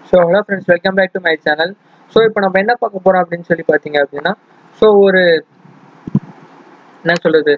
so hello friends welcome back to my channel so இப்போ நம்ம என்ன பார்க்க போகிறோம் அப்படின்னு சொல்லி பார்த்தீங்க அப்படின்னா ஸோ ஒரு என்ன சொல்கிறது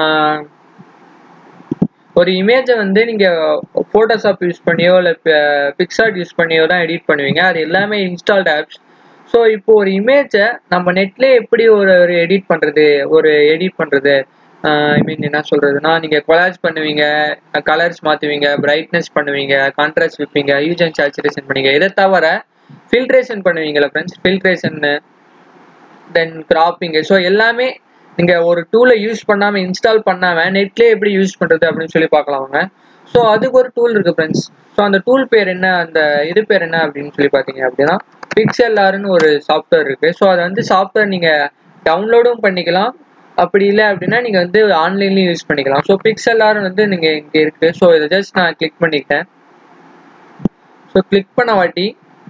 ஒரு இமேஜை வந்து நீங்கள் ஃபோட்டோஷாப் யூஸ் பண்ணியோ இல்லை பிக்சார்ட் யூஸ் பண்ணியோ தான் எடிட் பண்ணுவீங்க அது எல்லாமே இன்ஸ்டால்ட் ஆப்ஸ் ஸோ இப்போ ஒரு இமேஜை நம்ம நெட்லேயே எப்படி ஒரு ஒரு எடிட் பண்ணுறது ஒரு எடிட் பண்ணுறது ஐ மீன் என்ன சொல்கிறதுனா நீங்கள் கொலாஜ் பண்ணுவீங்க கலர்ஸ் மாற்றுவீங்க பிரைட்னஸ் பண்ணுவீங்க கான்ட்ராஸ்ட் வைப்பீங்க யூஸ் அண்ட் சேச்சுரேஷன் பண்ணுவீங்க இதை தவிர ஃபில்ட்ரேஷன் பண்ணுவீங்களா ஃப்ரெண்ட்ஸ் ஃபில்ட்ரேஷன்னு தென் கிராப்பிங்கு ஸோ எல்லாமே நீங்கள் ஒரு டூலை யூஸ் பண்ணாமல் இன்ஸ்டால் பண்ணாமல் நெட்லேயே எப்படி யூஸ் பண்ணுறது அப்படின்னு சொல்லி பார்க்கலாம் அவங்க ஸோ அதுக்கு ஒரு டூல் இருக்குது ஃப்ரெண்ட்ஸ் ஸோ அந்த டூல் பேர் என்ன அந்த இது பேர் என்ன அப்படின்னு சொல்லி பார்த்தீங்க அப்படின்னா பிக்செல்லார்னு ஒரு சாஃப்ட்வேர் இருக்குது ஸோ அதை வந்து சாஃப்ட்வேர் நீங்கள் டவுன்லோடும் பண்ணிக்கலாம் அப்படி இல்லை அப்படின்னா நீங்கள் வந்து ஆன்லைன்லேயும் யூஸ் பண்ணிக்கலாம் ஸோ பிக்செல்லார் வந்து நீங்கள் இங்கே இருக்குது ஸோ இதை ஜஸ்ட் நான் கிளிக் பண்ணிக்கிட்டேன் ஸோ கிளிக் பண்ண வாட்டி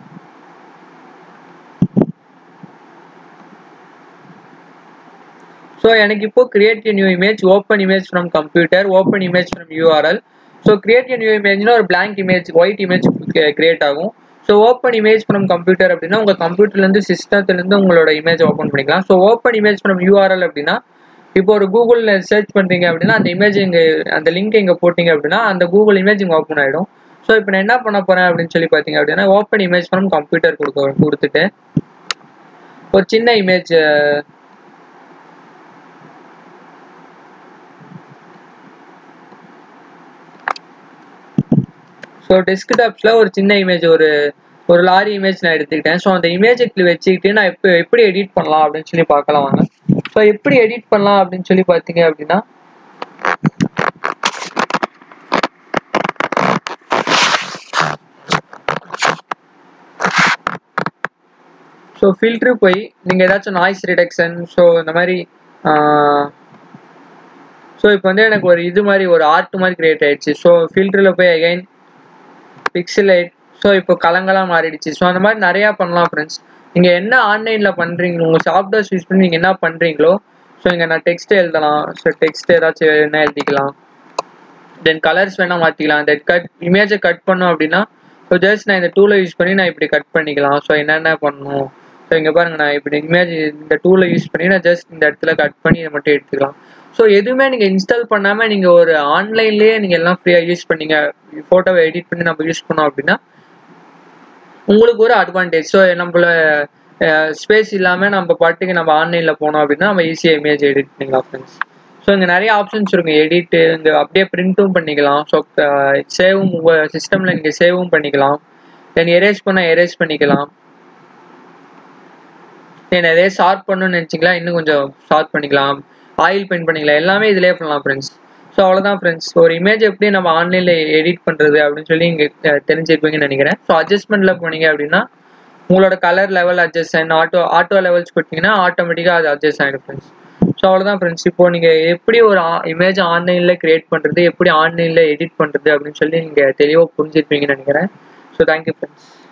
ஸோ எனக்கு இப்போ create new image open image from computer open image from URL so create new இமேஜ்னா ஒரு blank image white image create ஆகும் so open image from computer அப்படின்னா உங்கள் கம்ப்யூட்டர்லேருந்து சிஸ்டத்துலேருந்து உங்களோட இமேஜ் ஓப்பன் பண்ணிக்கலாம் so open image from URL அப்படின்னா இப்போ ஒரு கூகுளில் சர்ச் பண்ணுறீங்க அப்படின்னா அந்த இமேஜ் இங்கே அந்த லிங்க் இங்கே போட்டிங்க அப்படின்னா அந்த கூகுள் இமேஜ் இங்கே ஓப்பன் ஆகிடும் ஸோ இப்போ நான் என்ன பண்ண போகிறேன் அப்படின்னு சொல்லி பார்த்தீங்க அப்படின்னா ஓப்பன் இமேஜ் ஃப்ரம் கம்ப்யூட்டர் கொடுக்க கொடுத்துட்டு ஒரு சின்ன இமேஜ் ஸோ டெஸ்க்டாப்ஸில் ஒரு சின்ன இமேஜ் ஒரு ஒரு லாரி இமேஜ் நான் எடுத்துக்கிட்டேன் ஸோ அந்த இமேஜை வச்சுக்கிட்டு நான் இப்போ எப்படி எடிட் பண்ணலாம் அப்படின்னு சொல்லி பார்க்கலாம் வாங்க ஸோ எப்படி எடிட் பண்ணலாம் அப்படின்னு சொல்லி பார்த்தீங்க அப்படின்னா ஸோ ஃபில்ட்ரு போய் நீங்கள் ஏதாச்சும் நாய்ஸ் ரிடக்ஷன் ஸோ இந்த மாதிரி ஸோ இப்போ வந்து எனக்கு ஒரு இது மாதிரி ஒரு ஆர்ட் மாதிரி கிரியேட் ஆயிடுச்சு ஸோ ஃபில்டரில் போய் அகைன் பிக்சலைட் ஸோ இப்போ கலங்களாக மாறிடுச்சு ஸோ அந்த மாதிரி நிறையா பண்ணலாம் ஃப்ரெண்ட்ஸ் நீங்கள் என்ன ஆன்லைனில் பண்ணுறீங்களோ உங்கள் சாஃப்ட்வேர்ஸ் யூஸ் பண்ணி நீங்கள் என்ன பண்ணுறீங்களோ ஸோ இங்கே நான் டெக்ஸ்ட் எழுதலாம் ஸோ டெக்ஸ்ட் ஏதாச்சும் என்ன எழுதிக்கலாம் தென் கலர்ஸ் வேணால் மாற்றிக்கலாம் தென் கட் இமேஜை கட் பண்ணோம் அப்படின்னா ஸோ ஜஸ்ட் நான் இந்த டூலை யூஸ் பண்ணி நான் இப்படி கட் பண்ணிக்கலாம் ஸோ என்னென்ன பண்ணணும் ஸோ இங்கே பாருங்கள் நான் இப்படி இமேஜ் இந்த டூலை யூஸ் பண்ணி நான் ஜஸ்ட் இந்த இடத்துல கட் பண்ணி இதை மட்டும் எடுத்துக்கலாம் ஸோ எதுவுமே நீங்கள் இன்ஸ்டால் பண்ணாமல் நீங்கள் ஒரு ஆன்லைன்லேயே நீங்கள் எல்லாம் ஃப்ரீயாக யூஸ் பண்ணீங்க ஃபோட்டோவை எடிட் பண்ணி நம்ம யூஸ் பண்ணோம் அப்படின்னா உங்களுக்கு ஒரு அட்வான்டேஜ் ஸோ நம்மள ஸ்பேஸ் இல்லாமல் நம்ம பாட்டுக்கு நம்ம ஆன்லைனில் போனோம் அப்படின்னா நம்ம ஈஸியாக இமேஜ் எடிட் பண்ணிக்கலாம் ஃப்ரெண்ட்ஸ் ஸோ இங்கே நிறைய ஆப்ஷன்ஸ் இருக்கும் எடிட்டு இங்கே அப்படியே பிரிண்ட்டும் பண்ணிக்கலாம் ஸோ சேவும் உங்கள் சிஸ்டமில் நீங்கள் சேவும் பண்ணிக்கலாம் தென் எரேஸ் பண்ணால் எரேஸ் பண்ணிக்கலாம் தென் எதே ஷார்ப் பண்ணணும்னு நினச்சிங்களா இன்னும் கொஞ்சம் ஷார்ப் பண்ணிக்கலாம் ஆயில் பெயிண்ட் பண்ணிக்கலாம் எல்லாமே இதிலே பண்ணலாம் ஃப்ரெண்ட்ஸ் ஸோ அவ்வளோதான் ஃப்ரெண்ட்ஸ் ஒரு இமேஜ் எப்படி நம்ம ஆன்லைனில் எடிட் பண்ணுறது அப்படின்னு சொல்லி இங்கே தெரிஞ்சிருப்பீங்கன்னு நினைக்கிறேன் ஸோ அட்ஜஸ்ட்மெண்ட்டில் போனீங்க அப்படின்னா உங்களோட கலர் லெவல் அட்ஜஸ்ட் ஆகணும் ஆட்டோ ஆட்டோ லெவல்ஸ் கொடுத்தீங்கன்னா ஆட்டோமேட்டிக்காக அது அட்ஜஸ்ட் ஆகிடும் ஃப்ரெண்ட்ஸ் ஸோ அவ்வளோதான் ஃப்ரெண்ட்ஸ் இப்போ நீங்கள் எப்படி ஒரு இமேஜ் ஆன்லைனில் க்ரியேட் பண்ணுறது எப்படி ஆன்லைனில் எடிட் பண்ணுறது அப்படின்னு சொல்லி நீங்கள் தெளிவாக புரிஞ்சிருப்பீங்கன்னு நினைக்கிறேன் ஸோ தேங்க்யூ ஃப்ரெண்ட்ஸ்